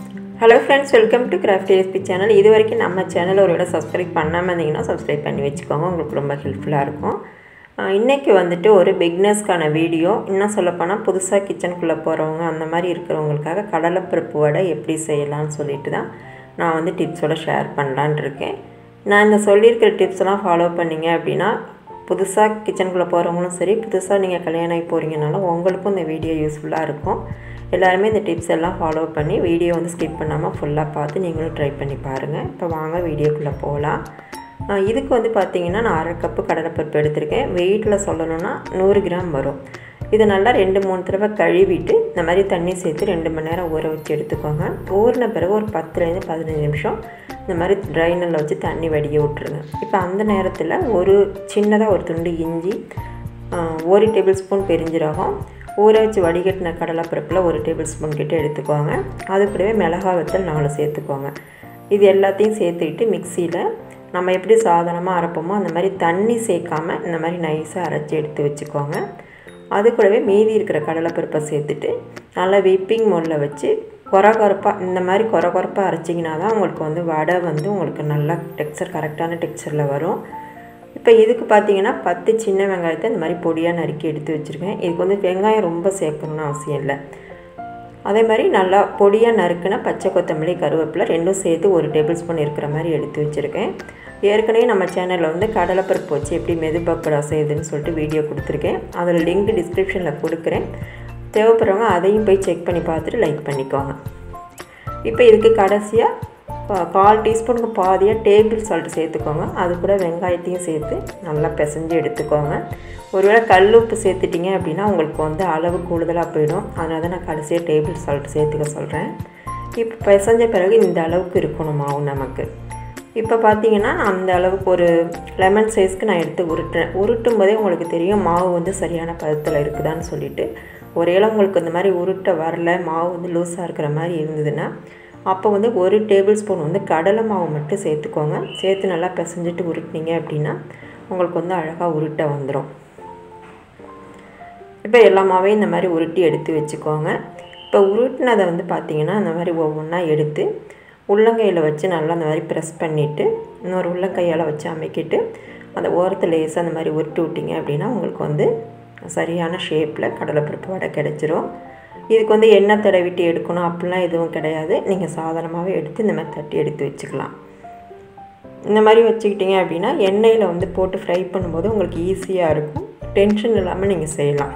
hello friends welcome to craft recipe channel இது வரைக்கும் நம்ம சேனல் ஒரு விட சப்ஸ்கிரைப் பண்ணாமல் இருந்தீங்கன்னா சப்ஸ்கிரைப் பண்ணி வச்சுக்கோங்க உங்களுக்கு ரொம்ப ஹெல்ப்ஃபுல்லாக இருக்கும் இன்றைக்கி வந்துட்டு ஒரு பிக்னஸ்க்கான வீடியோ இன்னும் சொல்லப்போனால் புதுசாக கிச்சனுக்குள்ளே போகிறவங்க அந்த மாதிரி இருக்கிறவங்களுக்காக கடலைப்பருப்பு வடை எப்படி செய்யலாம்னு சொல்லிட்டு தான் நான் வந்து டிப்ஸோட ஷேர் பண்ணலான் இருக்கேன் நான் இந்த சொல்லியிருக்கிற டிப்ஸ்லாம் ஃபாலோ பண்ணிங்க அப்படின்னா புதுசாக கிச்சனுக்குள்ளே போகிறவங்களும் சரி புதுசாக நீங்கள் கல்யாணம் ஆகி போகிறீங்கனாலும் உங்களுக்கும் இந்த வீடியோ யூஸ்ஃபுல்லாக இருக்கும் எல்லாருமே இந்த டிப்ஸ் எல்லாம் ஃபாலோ பண்ணி வீடியோ வந்து ஸ்கிப் பண்ணாமல் ஃபுல்லாக பார்த்து நீங்களும் ட்ரை பண்ணி பாருங்கள் இப்போ வாங்க வீடியோக்குள்ளே போகலாம் இதுக்கு வந்து பார்த்திங்கன்னா நான் அரை கப்பு கடலைப்பருப்பு எடுத்திருக்கேன் வெயிட்டில் சொல்லணும்னா நூறு கிராம் வரும் இதை நல்லா ரெண்டு மூணு தடவை கழுவிட்டு இந்த மாதிரி தண்ணி சேர்த்து ரெண்டு மணி நேரம் ஊற வச்சு எடுத்துக்கோங்க ஊறின பிறகு ஒரு பத்துலேருந்து பதினஞ்சு நிமிஷம் இந்த மாதிரி ட்ரைனரில் வச்சு தண்ணி வடிய விட்ருங்க இப்போ அந்த நேரத்தில் ஒரு சின்னதாக ஒரு துண்டு இஞ்சி ஒரு டேபிள் ஸ்பூன் பெருஞ்சீரகம் ஊற வச்சு வடிகட்டின கடலைப்பருப்பில் ஒரு டேபிள் ஸ்பூன் கிட்ட எடுத்துக்கோங்க அது கூடவே மிளகா வத்தல் நாலு சேர்த்துக்கோங்க இது எல்லாத்தையும் சேர்த்துக்கிட்டு மிக்சியில் நம்ம எப்படி சாதாரணமாக அரைப்போமோ அந்த மாதிரி தண்ணி சேர்க்காம இந்த மாதிரி நைஸாக அரைச்சி எடுத்து வச்சுக்கோங்க அது கூடவே மீதி இருக்கிற கடலைப்பருப்பை சேர்த்துட்டு நல்லா விப்பிங் மோடில் வச்சு குறை குறப்பாக இந்த மாதிரி குறை குறப்பாக அரைச்சிங்கன்னா தான் உங்களுக்கு வந்து வடை வந்து உங்களுக்கு நல்லா டெக்ஸ்சர் கரெக்டான டெக்ஸ்சரில் வரும் இப்போ இதுக்கு பார்த்தீங்கன்னா பத்து சின்ன வெங்காயத்தை இந்த மாதிரி பொடியாக நறுக்கி எடுத்து வச்சுருக்கேன் இதுக்கு வந்து வெங்காயம் ரொம்ப சேர்க்கணும்னு அவசியம் இல்லை அதே மாதிரி நல்லா பொடியாக நறுக்குன பச்சை கொத்தமல்லி கருவேப்பிலை ரெண்டும் சேர்த்து ஒரு டேபிள் ஸ்பூன் இருக்கிற மாதிரி எடுத்து வச்சுருக்கேன் ஏற்கனவே நம்ம சேனலில் வந்து கடலைப்பருப்பு வச்சு எப்படி மெது பக்கோடா செய்யுதுன்னு சொல்லிட்டு வீடியோ கொடுத்துருக்கேன் அதில் லிங்க் டிஸ்கிரிப்ஷனில் கொடுக்குறேன் தேவைப்படுறவங்க அதையும் போய் செக் பண்ணி பார்த்துட்டு லைக் பண்ணிக்கோங்க இப்போ இதுக்கு கடைசியாக கால் டீஸ்பூனுக்கு பாதியாக டேபிள் சால்ட் சேர்த்துக்கோங்க அது கூட வெங்காயத்தையும் சேர்த்து நல்லா பிசைஞ்சு எடுத்துக்கோங்க ஒருவேளை கல் உப்பு சேர்த்துட்டிங்க அப்படின்னா உங்களுக்கு வந்து அளவு கூடுதலாக போயிடும் அதனால தான் நான் கடைசியாக டேபிள் சால்ட் சேர்த்துக்க சொல்கிறேன் இப்போ பிசைஞ்ச பிறகு இந்த அளவுக்கு இருக்கணும் மாவு நமக்கு இப்போ பார்த்தீங்கன்னா அந்த அளவுக்கு ஒரு லெமன் சைஸ்க்கு நான் எடுத்து உருட்டுறேன் உருட்டும் போதே உங்களுக்கு தெரியும் மாவு வந்து சரியான பதத்தில் இருக்குதான்னு சொல்லிட்டு ஒரேளை உங்களுக்கு இந்த மாதிரி உருட்ட வரல மாவு வந்து லூஸாக இருக்கிற மாதிரி இருந்ததுன்னா அப்போ வந்து ஒரு டேபிள் ஸ்பூன் வந்து கடலை மாவு மட்டும் சேர்த்துக்கோங்க சேர்த்து நல்லா பிசைஞ்சிட்டு உருட்டினீங்க அப்படின்னா உங்களுக்கு வந்து அழகாக உருட்ட வந்துடும் இப்போ எல்லா மாவையும் இந்த மாதிரி உருட்டி எடுத்து வச்சுக்கோங்க இப்போ உருட்டினதை வந்து பார்த்திங்கன்னா அந்த மாதிரி ஒவ்வொன்றா எடுத்து உள்ளங்கையில் வச்சு நல்லா அந்த மாதிரி ப்ரெஸ் பண்ணிவிட்டு இன்னொரு உள்ளங்கையால் வச்சு அமைக்கிட்டு அந்த ஓரத்தில் லேசாக அந்த மாதிரி உருட்டி விட்டிங்க அப்படின்னா உங்களுக்கு வந்து சரியான ஷேப்பில் கடலைப்பருப்பு வடை கிடச்சிரும் இதுக்கு வந்து எண்ணெய் தடவிட்டு எடுக்கணும் அப்படிலாம் எதுவும் கிடையாது நீங்கள் சாதாரணமாகவே எடுத்து இந்த மாதிரி தட்டி எடுத்து வச்சுக்கலாம் இந்த மாதிரி வச்சுக்கிட்டிங்க அப்படின்னா எண்ணெயில் வந்து போட்டு ஃப்ரை பண்ணும்போது உங்களுக்கு ஈஸியாக இருக்கும் டென்ஷன் இல்லாமல் நீங்கள் செய்யலாம்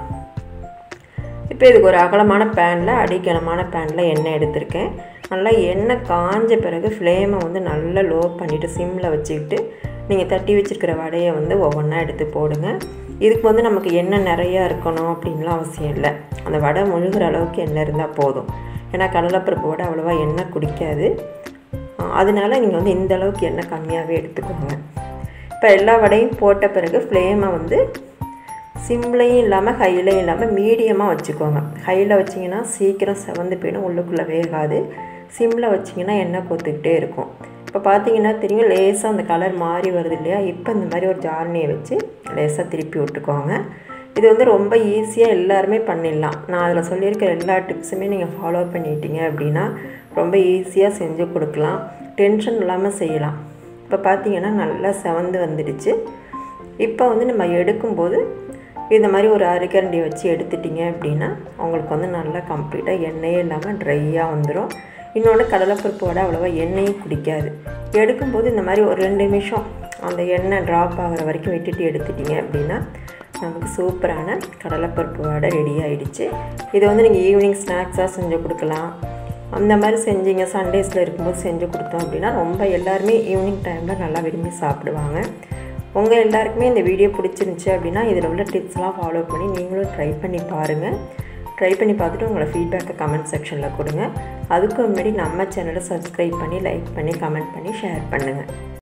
இப்போ இதுக்கு ஒரு அகலமான பேனில் அடிக்கனமான பேனில் எண்ணெய் எடுத்திருக்கேன் நல்லா எண்ணெய் காஞ்ச பிறகு ஃப்ளேமை வந்து நல்லா லோ பண்ணிவிட்டு சிம்மில் வச்சுக்கிட்டு நீங்கள் தட்டி வச்சுருக்கிற வடையை வந்து ஒவ்வொன்றா எடுத்து போடுங்க இதுக்கு வந்து நமக்கு எண்ணெய் நிறையா இருக்கணும் அப்படின்லாம் அவசியம் இல்லை அந்த வடை முழுகிற அளவுக்கு எண்ணெய் இருந்தால் போதும் ஏன்னா கடலைப்பருப்பு வடை அவ்வளோவா எண்ணெய் குடிக்காது அதனால நீங்கள் வந்து இந்த அளவுக்கு எண்ணெய் கம்மியாகவே எடுத்துக்கோங்க இப்போ எல்லா வடையும் போட்ட பிறகு ஃப்ளேமை வந்து சிம்லையும் இல்லாமல் ஹைலையும் இல்லாமல் மீடியமாக வச்சுக்கோங்க ஹையில் வச்சிங்கன்னா சீக்கிரம் செவந்து போயிடும் உள்ளுக்குள்ளே வேகாது சிம்மில் வச்சிங்கன்னா எண்ணெய் கொத்துக்கிட்டே இருக்கும் இப்போ பார்த்தீங்கன்னா தெரியும் லேசாக அந்த கலர் மாறி வருது இல்லையா இப்போ இந்த மாதிரி ஒரு ஜார்னியை வச்சு லேசாக திருப்பி விட்டுக்கோங்க இது வந்து ரொம்ப ஈஸியாக எல்லாருமே பண்ணிடலாம் நான் அதில் சொல்லியிருக்கிற எல்லா டிப்ஸுமே நீங்கள் ஃபாலோ பண்ணிட்டீங்க அப்படின்னா ரொம்ப ஈஸியாக செஞ்சு கொடுக்கலாம் டென்ஷன் இல்லாமல் செய்யலாம் இப்போ பார்த்தீங்கன்னா நல்லா செவந்து வந்துடுச்சு இப்போ வந்து நம்ம எடுக்கும்போது இந்த மாதிரி ஒரு அரைக்கரண்டி வச்சு எடுத்துட்டிங்க அப்படின்னா உங்களுக்கு வந்து நல்லா கம்ப்ளீட்டாக எண்ணெயே இல்லாமல் ட்ரையாக வந்துடும் இன்னொன்று கடலைப்பருப்பு வடை அவ்வளோவா எண்ணெயும் குடிக்காது எடுக்கும்போது இந்த மாதிரி ஒரு ரெண்டு நிமிஷம் அந்த எண்ணெய் ட்ராப் ஆகிற வரைக்கும் விட்டுட்டு எடுத்துட்டிங்க அப்படின்னா நமக்கு சூப்பரான கடலைப்பருப்பு வடை ரெடி ஆகிடுச்சு இதை வந்து நீங்கள் ஈவினிங் ஸ்நாக்ஸாக செஞ்சு கொடுக்கலாம் அந்த மாதிரி செஞ்சீங்க சண்டேஸில் இருக்கும்போது செஞ்சு கொடுத்தோம் அப்படின்னா ரொம்ப எல்லாருமே ஈவினிங் டைமில் நல்லா விரும்பி சாப்பிடுவாங்க உங்கள் எல்லாருக்குமே இந்த வீடியோ பிடிச்சிருந்துச்சி அப்படின்னா இதில் உள்ள டிப்ஸ்லாம் ஃபாலோ பண்ணி நீங்களும் ட்ரை பண்ணி பாருங்கள் ட்ரை பண்ணி பார்த்துட்டு உங்களோட ஃபீட்பேக்கை கமெண்ட் செக்ஷனில் கொடுங்க அதுக்கு முன்னாடி நம்ம சேனலை சப்ஸ்கிரைப் பண்ணி லைக் பண்ணி கமெண்ட் பண்ணி ஷேர் பண்ணுங்கள்